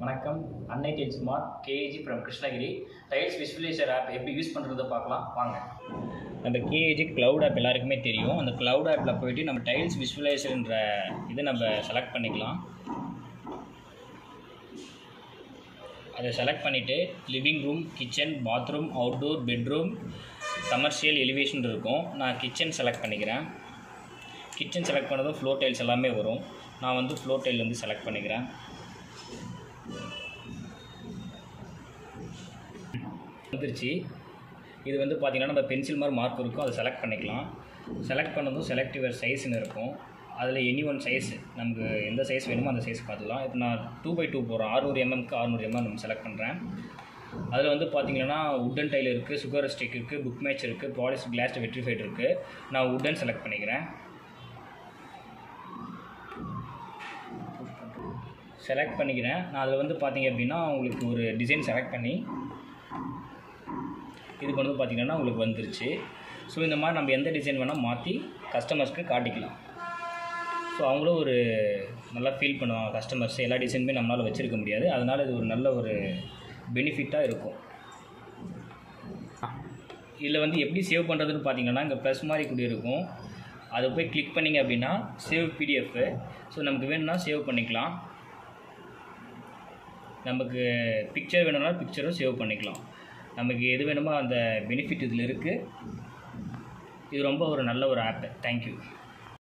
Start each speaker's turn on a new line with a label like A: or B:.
A: வணக்கம் அன்னை டெல் smart KAG from Krishnagiri tiles visualiser app எப்படி யூஸ் பண்ணுறதை பார்க்கலாம் வாங்க நம்ம கேஏஜி க்ளவுட் ஆப் எல்லாருக்குமே தெரியும் அந்த க்ளவுட் ஆப்பில் போயிட்டு நம்ம டைல்ஸ் விஸ்வலைசர்ன்ற இதை நம்ம செலக்ட் பண்ணிக்கலாம் அதை செலக்ட் பண்ணிவிட்டு living room kitchen bathroom outdoor bedroom commercial elevation இருக்கும் நான் கிச்சன் செலக்ட் பண்ணிக்கிறேன் கிச்சன் செலக்ட் பண்ணதும் ஃப்ளோர் டைல்ஸ் எல்லாமே வரும் நான் வந்து ஃப்ளோர் டைல் வந்து செலக்ட் பண்ணிக்கிறேன் வந்துருச்சு இது வந்து பார்த்திங்கன்னா நம்ம பென்சில் மாதிரி மார்க் இருக்கும் அதை செலக்ட் பண்ணிக்கலாம் செலக்ட் பண்ணதும் செலக்ட் யுவர் சைஸ்னு இருக்கும் அதில் எனி ஒன் சைஸ் நமக்கு எந்த சைஸ் வேணுமோ அந்த சைஸ் பார்த்துக்கலாம் இப்போ நான் டூ பை டூ போகிறேன் அறுநூறு எம்எம்க்கு அறுநூறு எம்எம் நம்ம செலக்ட் பண்ணுறேன் அதில் வந்து பார்த்தீங்கன்னா உட்டன் டைல் இருக்குது சுகர் ஸ்டிக் இருக்குது புக் மேட்ச் இருக்குது பாலிஸ் கிளாஸ் வெட்ரிஃபைட் இருக்குது நான் உட்டன் செலக்ட் பண்ணிக்கிறேன் செலக்ட் பண்ணிக்கிறேன் நான் அதில் வந்து பார்த்தீங்க அப்படின்னா உங்களுக்கு ஒரு டிசைன் செலக்ட் பண்ணி இதுக்கு வந்து பார்த்திங்கன்னா உங்களுக்கு வந்துருச்சு ஸோ இந்த மாதிரி நம்ம எந்த டிசைன் வேணால் மாற்றி கஸ்டமர்ஸ்க்கு காட்டிக்கலாம் ஸோ அவங்களும் ஒரு நல்லா ஃபீல் பண்ணுவாங்க கஸ்டமர்ஸ் எல்லா டிசைனுமே நம்மளால் வச்சுருக்க முடியாது அதனால் இது ஒரு நல்ல ஒரு பெனிஃபிட்டாக இருக்கும் இதில் வந்து எப்படி சேவ் பண்ணுறதுன்னு பார்த்தீங்கன்னா இங்கே ப்ளஸ் மாதிரி கூட இருக்கும் அதை போய் கிளிக் பண்ணிங்க அப்படின்னா சேவ் பிடிஎஃப் ஸோ நமக்கு வேணும்னா சேவ் பண்ணிக்கலாம் நமக்கு பிக்சர் வேணும்னா பிக்சரும் சேவ் பண்ணிக்கலாம் நமக்கு எது வேணுமோ அந்த பெனிஃபிட் இதில் இருக்குது இது ரொம்ப ஒரு நல்ல ஒரு ஆப்பு தேங்க்யூ